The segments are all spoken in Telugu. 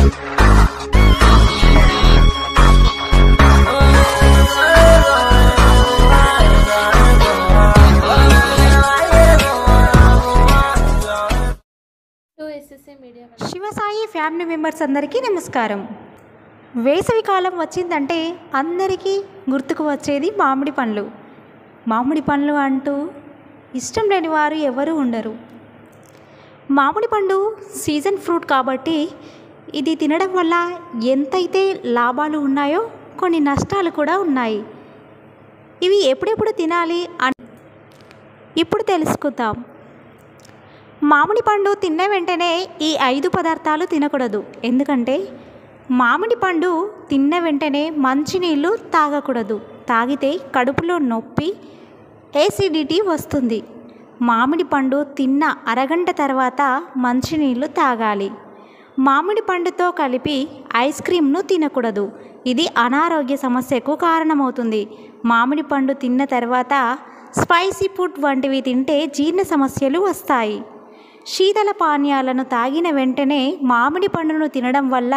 to SSA media Shivasai family members అందరికీ నమస్కారం వేసవి కాలం వచ్చిందంటే అందరికీ గుర్తుకు వచ్చేది మామిడి పండ్లు మామిడి పండ్లు అంటూ ఇష్టం లేని వారు ఎవరు ఉండరు మామిడి పండు సీజన్ ఫ్రూట్ కాబట్టి ఇది తినడం వల్ల ఎంతైతే లాభాలు ఉన్నాయో కొన్ని నష్టాలు కూడా ఉన్నాయి ఇవి ఎప్పుడెప్పుడు తినాలి అని ఇప్పుడు తెలుసుకుందాం మామిడి పండు తిన్న వెంటనే ఈ ఐదు పదార్థాలు తినకూడదు ఎందుకంటే మామిడి పండు తిన్న వెంటనే మంచినీళ్ళు తాగకూడదు తాగితే కడుపులో నొప్పి ఏసిడిటీ వస్తుంది మామిడి పండు తిన్న అరగంట తర్వాత మంచినీళ్ళు తాగాలి మామిడి పండుతో కలిపి ఐస్ క్రీమ్ను తినకూడదు ఇది అనారోగ్య సమస్యకు కారణమవుతుంది మామిడి పండు తిన్న తర్వాత స్పైసీ ఫుడ్ వంటివి తింటే జీర్ణ సమస్యలు వస్తాయి శీతల పానీయాలను తాగిన వెంటనే మామిడి పండును తినడం వల్ల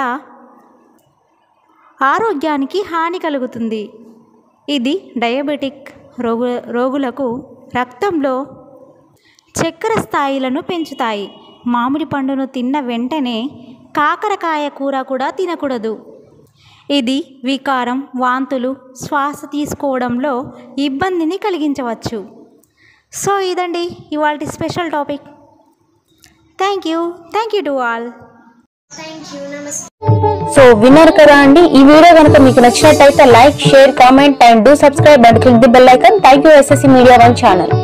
ఆరోగ్యానికి హాని కలుగుతుంది ఇది డయాబెటిక్ రోగు రోగులకు రక్తంలో చక్కెర స్థాయిలను పెంచుతాయి మామిడి పండును తిన్న వెంటనే కాకరకాయ కూర కూడా తినకూడదు ఇది వికారం వాంతులు శ్వాస తీసుకోవడంలో ఇబ్బందిని కలిగించవచ్చు సో ఇదండి ఇవాళ special topic thank you thank you to all so విన్నారు కదా అండి ఈ వీడియో కనుక మీకు నచ్చినట్టయితే like share comment and do subscribe and click the bell icon thank you SSC media one channel